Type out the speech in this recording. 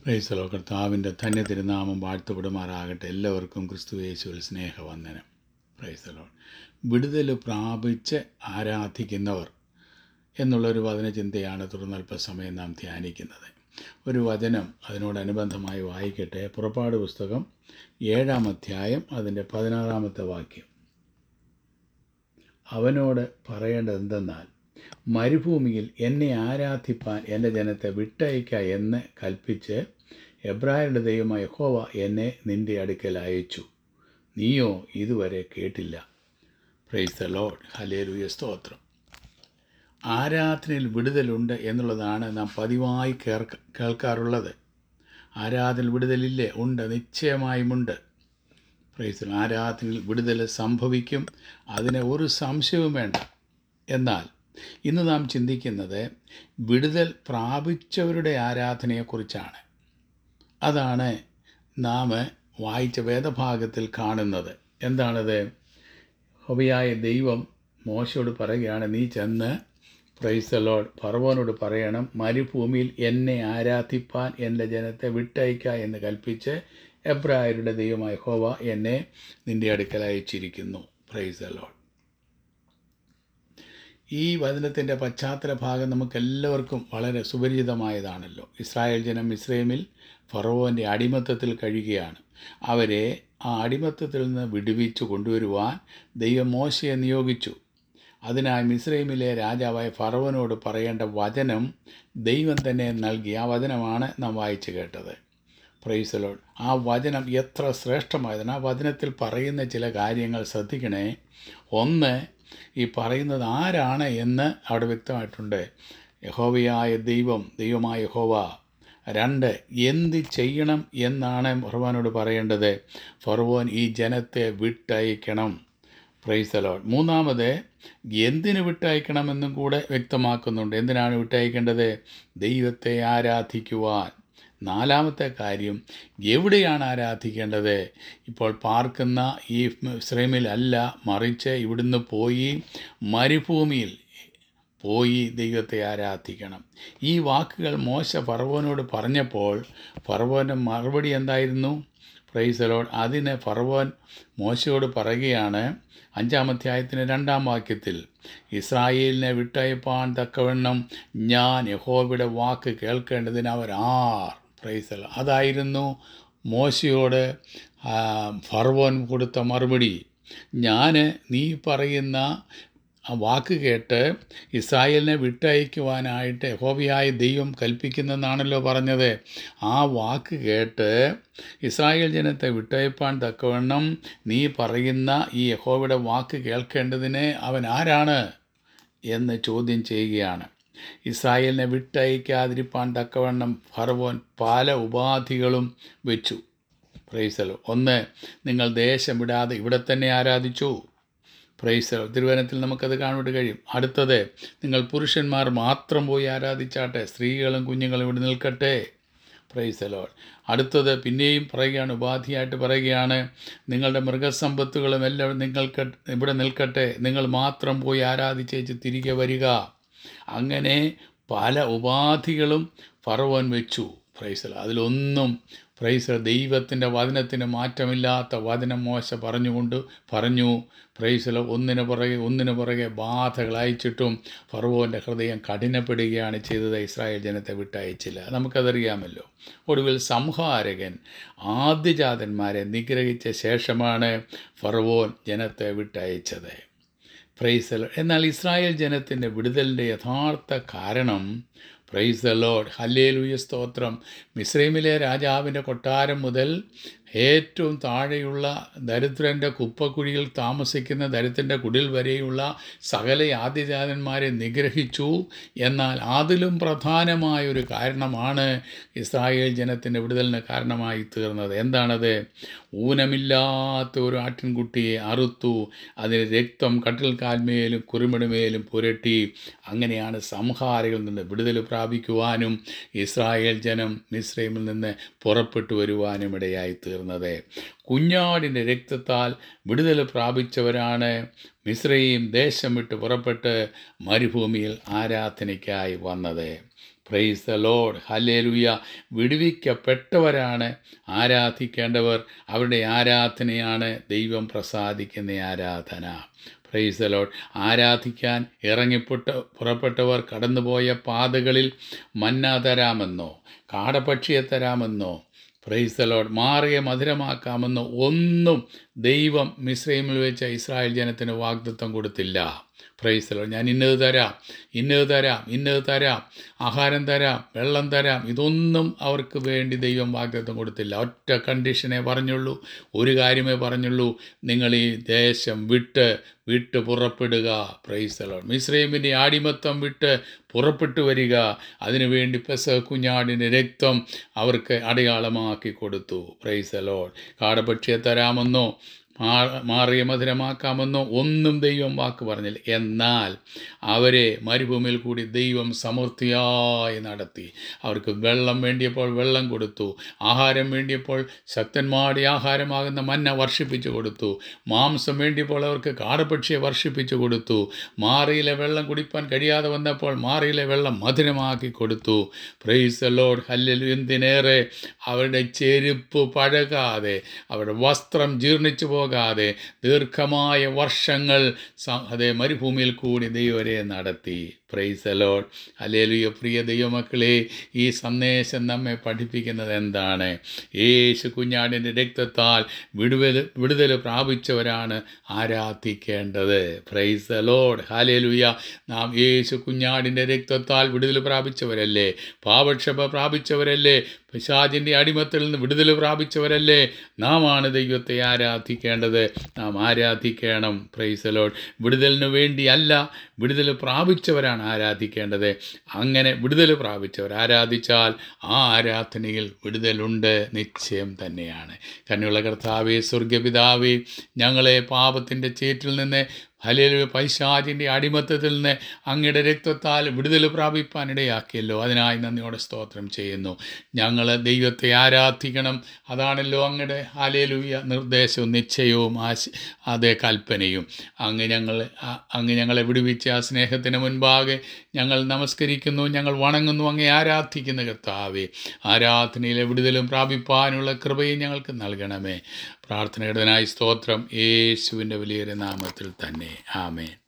പ്രൈസലോ കർത്താവിൻ്റെ തന്നെ തിരുനാമം വാഴ്ത്തപ്പെടുമാറാകട്ടെ എല്ലാവർക്കും ക്രിസ്തു യേശുവിൽ സ്നേഹവന്ദനം പ്രൈസലോ വിടുതൽ പ്രാപിച്ച് ആരാധിക്കുന്നവർ എന്നുള്ളൊരു വചനചിന്തയാണ് തുടർന്ന് അല്പസമയം നാം ധ്യാനിക്കുന്നത് ഒരു വചനം അതിനോടനുബന്ധമായി വായിക്കട്ടെ പുറപ്പാട് പുസ്തകം ഏഴാം അധ്യായം അതിൻ്റെ പതിനാറാമത്തെ വാക്യം അവനോട് പറയേണ്ടത് എന്തെന്നാൽ മരുഭൂമിയിൽ എന്നെ ആരാധിപ്പാൻ എൻ്റെ ജനത്തെ വിട്ടയക്ക എന്ന് കൽപ്പിച്ച് എബ്രായരുടെ ദൈവമായ യഹോവ എന്നെ നിൻ്റെ അടുക്കൽ അയച്ചു നീയോ ഇതുവരെ കേട്ടില്ല പ്രൈസ് ദ ലോഡ് ഹലേലുയ സ്തോത്രം ആരാധനയിൽ വിടുതലുണ്ട് എന്നുള്ളതാണ് നാം പതിവായി കേൾക്ക കേൾക്കാറുള്ളത് ആരാധനയിൽ വിടുതലില്ലേ ഉണ്ട് നിശ്ചയമായുമുണ്ട് പ്രൈസ് ആരാധനയിൽ വിടുതൽ സംഭവിക്കും അതിന് ഒരു സംശയവും വേണ്ട എന്നാൽ ഇന്ന് നാം ചിന്തിക്കുന്നത് വിടുതൽ പ്രാപിച്ചവരുടെ ആരാധനയെക്കുറിച്ചാണ് അതാണ് നാം വായിച്ച വേദഭാഗത്തിൽ കാണുന്നത് എന്താണത് ഹൊബിയായ ദൈവം മോശയോട് പറയുകയാണ് നീ ചെന്ന് പ്രൈസലോഡ് ഫറവോനോട് പറയണം മരുഭൂമിയിൽ എന്നെ ആരാധിപ്പാൻ എൻ്റെ ജനത്തെ വിട്ടയക്ക എന്ന് കൽപ്പിച്ച് എബ്രായരുടെ ദൈവമായ ഹോവ എന്നെ നിൻ്റെ അടുക്കൽ അയച്ചിരിക്കുന്നു പ്രൈസലോഡ് ഈ വചനത്തിൻ്റെ പശ്ചാത്തല ഭാഗം നമുക്കെല്ലാവർക്കും വളരെ സുപരിചിതമായതാണല്ലോ ഇസ്രായേൽ ജനം ഇസ്രയേമിൽ ഫറവോൻ്റെ അടിമത്തത്തിൽ കഴിയുകയാണ് അവരെ ആ അടിമത്തത്തിൽ നിന്ന് വിടുവിച്ചു കൊണ്ടുവരുവാൻ ദൈവം മോശയെ നിയോഗിച്ചു അതിനായി മിസ്രൈമിലെ രാജാവായ ഫറവനോട് പറയേണ്ട വചനം ദൈവം തന്നെ നൽകി ആ വചനമാണ് നാം വായിച്ചു കേട്ടത് പ്രൈസലോഡ് ആ വചനം എത്ര ശ്രേഷ്ഠമായതാണ് ആ വചനത്തിൽ പറയുന്ന ചില കാര്യങ്ങൾ ശ്രദ്ധിക്കണേ ഒന്ന് ഈ പറയുന്നത് ആരാണ് എന്ന് അവിടെ വ്യക്തമായിട്ടുണ്ട് യഹോവയായ ദൈവം ദൈവമായ യഹോവ രണ്ട് എന്ത് ചെയ്യണം എന്നാണ് ഫർവാനോട് പറയേണ്ടത് ഫർവോൻ ഈ ജനത്തെ വിട്ടയക്കണം പ്രൈസലോഡ് മൂന്നാമത് എന്തിന് വിട്ടയക്കണമെന്നും കൂടെ വ്യക്തമാക്കുന്നുണ്ട് എന്തിനാണ് വിട്ടയക്കേണ്ടത് ദൈവത്തെ ആരാധിക്കുവാൻ നാലാമത്തെ കാര്യം എവിടെയാണ് ആരാധിക്കേണ്ടത് ഇപ്പോൾ പാർക്കുന്ന ഈ ശ്രമിലല്ല മറിച്ച് ഇവിടുന്ന് പോയി മരുഭൂമിയിൽ പോയി ദൈവത്തെ ആരാധിക്കണം ഈ വാക്കുകൾ മോശ ഫറവോനോട് പറഞ്ഞപ്പോൾ ഫറവോൻ്റെ മറുപടി എന്തായിരുന്നു പ്രൈസലോഡ് അതിന് ഫറവോൻ മോശയോട് പറയുകയാണ് അഞ്ചാമധ്യായത്തിന് രണ്ടാം വാക്യത്തിൽ ഇസ്രായേലിനെ വിട്ടയപ്പാൻ തക്കവണ്ണം ഞാൻ യഹോബയുടെ വാക്ക് കേൾക്കേണ്ടതിന് അവർ ആർ പ്രൈസൽ അതായിരുന്നു മോശയോട് ഫർവോൻ കൊടുത്ത മറുപടി ഞാൻ നീ പറയുന്ന ആ വാക്ക് കേട്ട് ഇസ്രായേലിനെ വിട്ടയക്കുവാനായിട്ട് യഹോവയായ ദൈവം കൽപ്പിക്കുന്നെന്നാണല്ലോ പറഞ്ഞത് ആ വാക്ക് കേട്ട് ഇസ്രായേൽ ജനത്തെ വിട്ടയപ്പാൻ തക്കവണ്ണം നീ പറയുന്ന ഈ യഹോവയുടെ വാക്ക് കേൾക്കേണ്ടതിന് അവൻ ആരാണ് എന്ന് ചോദ്യം ചെയ്യുകയാണ് ഇസ്രായേലിനെ വിട്ടയക്കാതിരിപ്പാൻ തക്കവണ്ണം ഫറവോൻ പല ഉപാധികളും വെച്ചു പ്രൈസലോ ഒന്ന് നിങ്ങൾ ദേശം വിടാതെ ഇവിടെ തന്നെ ആരാധിച്ചു പ്രൈസ് തിരുവനത്തിൽ നമുക്കത് കാണുവാൻ കഴിയും അടുത്തത് നിങ്ങൾ പുരുഷന്മാർ മാത്രം പോയി ആരാധിച്ചാട്ടെ സ്ത്രീകളും കുഞ്ഞുങ്ങളും ഇവിടെ നിൽക്കട്ടെ പ്രൈസ് ലോഡ് അടുത്തത് പിന്നെയും പറയുകയാണ് ഉപാധിയായിട്ട് പറയുകയാണ് നിങ്ങളുടെ മൃഗസമ്പത്തുകളും എല്ലാം നിങ്ങൾക്ക് ഇവിടെ നിൽക്കട്ടെ നിങ്ങൾ മാത്രം പോയി ആരാധിച്ചേച്ച് തിരികെ വരിക അങ്ങനെ പല ഉപാധികളും ഫറവോൻ വെച്ചു പ്രൈസൽ അതിലൊന്നും പ്രൈസ് ദൈവത്തിൻ്റെ വചനത്തിന് മാറ്റമില്ലാത്ത വചനം മോശ പറഞ്ഞുകൊണ്ട് പറഞ്ഞു പ്രൈസൽ ഒന്നിനു പുറകെ ഒന്നിനു പുറകെ ബാധകൾ അയച്ചിട്ടും ഫറവോൻ്റെ ഹൃദയം കഠിനപ്പെടുകയാണ് ചെയ്തത് ഇസ്രായേൽ ജനത്തെ വിട്ടയച്ചില്ല നമുക്കതറിയാമല്ലോ ഒടുവിൽ സംഹാരകൻ ആദ്യജാതന്മാരെ നിഗ്രഹിച്ച ശേഷമാണ് ഫറവോൻ ജനത്തെ വിട്ടയച്ചത് പ്രൈസൽ എന്നാൽ ഇസ്രായേൽ ജനത്തിൻ്റെ വിടുതലിൻ്റെ യഥാർത്ഥ കാരണം പ്രൈസ് ദ ലോഡ് ഹല്ലേലൂയ സ്തോത്രം മിസ്രൈമിലെ രാജാവിൻ്റെ കൊട്ടാരം മുതൽ ഏറ്റവും താഴെയുള്ള ദരിദ്രൻ്റെ കുപ്പക്കുഴിയിൽ താമസിക്കുന്ന ദരിദ്രൻ്റെ കുടിൽ വരെയുള്ള സകല ആദ്യജാതന്മാരെ നിഗ്രഹിച്ചു എന്നാൽ അതിലും പ്രധാനമായ ഒരു കാരണമാണ് ഇസ്രായേൽ ജനത്തിൻ്റെ വിടുതലിന് കാരണമായി തീർന്നത് എന്താണത് ഊനമില്ലാത്ത ഒരു ആട്ടിൻകുട്ടിയെ അറുത്തു അതിന് രക്തം കട്ടിൽ കാൽമേലും കുറുമിടുമേലും പുരട്ടി അങ്ങനെയാണ് സംഹാരികളിൽ നിന്ന് വിടുതൽ പ്രാപിക്കുവാനും ഇസ്രായേൽ ജനം മിസ്രൈമിൽ നിന്ന് പുറപ്പെട്ടു വരുവാനും ഇടയായി തീർന്നത് കുഞ്ഞാടിൻ്റെ രക്തത്താൽ വിടുതൽ പ്രാപിച്ചവരാണ് മിശ്രയും ദേശം വിട്ട് പുറപ്പെട്ട് മരുഭൂമിയിൽ ആരാധനയ്ക്കായി വന്നത് പ്രൈസ് ദ ലോഡ് ഹല്ലേലൂയ വിടുവിക്കപ്പെട്ടവരാണ് ആരാധിക്കേണ്ടവർ അവരുടെ ആരാധനയാണ് ദൈവം പ്രസാദിക്കുന്ന ആരാധന പ്രൈസ് ദ ലോഡ് ആരാധിക്കാൻ ഇറങ്ങിപ്പെട്ട് പുറപ്പെട്ടവർ കടന്നുപോയ പാതകളിൽ മന്ന തരാമെന്നോ കാടപക്ഷിയെ തരാമെന്നോ പ്രൈസ് ദ ലോഡ് മാറിയ മധുരമാക്കാമെന്നോ ഒന്നും ദൈവം മിശ്രൈമിൽ വെച്ച ഇസ്രായേൽ ജനത്തിന് വാഗ്ദത്വം കൊടുത്തില്ല പ്രൈസ് ദ ലോഡ് ഞാൻ ഇന്നത് തരാം ഇന്നത് തരാം ഇന്നത് തരാം ആഹാരം തരാം വെള്ളം തരാം ഇതൊന്നും അവർക്ക് വേണ്ടി ദൈവം വാഗ്ദത്വം കൊടുത്തില്ല ഒറ്റ കണ്ടീഷനെ പറഞ്ഞുള്ളൂ ഒരു കാര്യമേ പറഞ്ഞുള്ളൂ നിങ്ങൾ ഈ ദേശം വിട്ട് വിട്ട് പുറപ്പെടുക പ്രൈസലോൺ മിശ്രൈമിൻ്റെ ആടിമത്തം വിട്ട് പുറപ്പെട്ടു വരിക അതിനുവേണ്ടി പെസ കുഞ്ഞാടിൻ്റെ രക്തം അവർക്ക് അടയാളമാക്കി കൊടുത്തു പ്രൈസലോൺ കാടപക്ഷിയെ തരാമെന്നോ മാ- മാറിയ മധുരമാക്കാമെന്നോ ഒന്നും ദൈവം വാക്ക് പറഞ്ഞില്ല എന്നാൽ അവരെ മരുഭൂമിയിൽ കൂടി ദൈവം സമൃദ്ധിയായി നടത്തി അവർക്ക് വെള്ളം വേണ്ടിയപ്പോൾ വെള്ളം കൊടുത്തു ആഹാരം വേണ്ടിയപ്പോൾ ശക്തന്മാരുടെ ആഹാരമാകുന്ന മന്ന വർഷിപ്പിച്ചു കൊടുത്തു മാംസം വേണ്ടിയപ്പോൾ അവർക്ക് കാടപ്പക്ഷിയെ വർഷിപ്പിച്ചു കൊടുത്തു മാറിയിലെ വെള്ളം കുടിപ്പാൻ കഴിയാതെ വന്നപ്പോൾ മാറിയിലെ വെള്ളം മധുരമാക്കി കൊടുത്തു പ്രൈസ് ലോഡ് ഹല്ലൽ എന്തിനേറെ അവരുടെ ചെരുപ്പ് പഴകാതെ അവരുടെ വസ്ത്രം ജീർണിച്ചു പോകാതെ ദീർഘമായ വർഷങ്ങൾ സ- അതേ മരുഭൂമിയിൽ കൂടി ദൈവരെ നടത്തി പ്രൈസ് ലോഡ് അല്ലേലുയ പ്രിയ ദൈവമക്കളെ ഈ സന്ദേശം നമ്മെ പഠിപ്പിക്കുന്നത് എന്താണ് യേശു കുഞ്ഞാടിൻ്റെ രക്തത്താൽ വിടുതൽ വിടുതൽ പ്രാപിച്ചവരാണ് ആരാധിക്കേണ്ടത് പ്രൈസ് ലോഡ് ഹാലേലുയ നാം യേശു കുഞ്ഞാടിൻ്റെ രക്തത്താൽ വിടുതൽ പ്രാപിച്ചവരല്ലേ പാപക്ഷമ പ്രാപിച്ചവരല്ലേ പിശാചിൻ്റെ അടിമത്തിൽ നിന്ന് വിടുതൽ പ്രാപിച്ചവരല്ലേ നാം ആണ് ദൈവത്തെ ആരാധിക്കേണ്ടത് നാം ആരാധിക്കണം പ്രൈസ് ലോഡ് വിടുതലിന് വേണ്ടിയല്ല വിടുതൽ പ്രാപിച്ചവരാണ് ആരാധിക്കേണ്ടത് അങ്ങനെ വിടുതൽ പ്രാപിച്ചവർ ആരാധിച്ചാൽ ആ ആരാധനയിൽ വിടുതലുണ്ട് നിശ്ചയം തന്നെയാണ് കന്നുള്ള കർത്താവേ സ്വർഗപിതാവേ ഞങ്ങളെ പാപത്തിൻ്റെ ചേറ്റിൽ നിന്ന് ഹലേലു പൈശാചിൻ്റെ അടിമത്തത്തിൽ നിന്ന് അങ്ങയുടെ രക്തത്താൽ വിടുതൽ പ്രാപിപ്പാൻ ഇടയാക്കിയല്ലോ അതിനായി നന്ദിയോടെ സ്തോത്രം ചെയ്യുന്നു ഞങ്ങൾ ദൈവത്തെ ആരാധിക്കണം അതാണല്ലോ അങ്ങയുടെ ഹലേലുയ നിർദ്ദേശവും നിശ്ചയവും ആശ അതേ കൽപ്പനയും അങ്ങ് ഞങ്ങൾ ആ- അങ്ങ് ഞങ്ങളെ വിടുവിച്ച ആ സ്നേഹത്തിന് മുൻപാകെ ഞങ്ങൾ നമസ്കരിക്കുന്നു ഞങ്ങൾ വണങ്ങുന്നു അങ്ങേ ആരാധിക്കുന്ന കർത്താവേ ആരാധനയിലെ വിടുതലും പ്രാപിപ്പാനുള്ള കൃപയും ഞങ്ങൾക്ക് നൽകണമേ പ്രാർത്ഥനയുടനായി സ്തോത്രം യേശുവിൻ്റെ വലിയൊരു നാമത്തിൽ തന്നെ ആമേൻ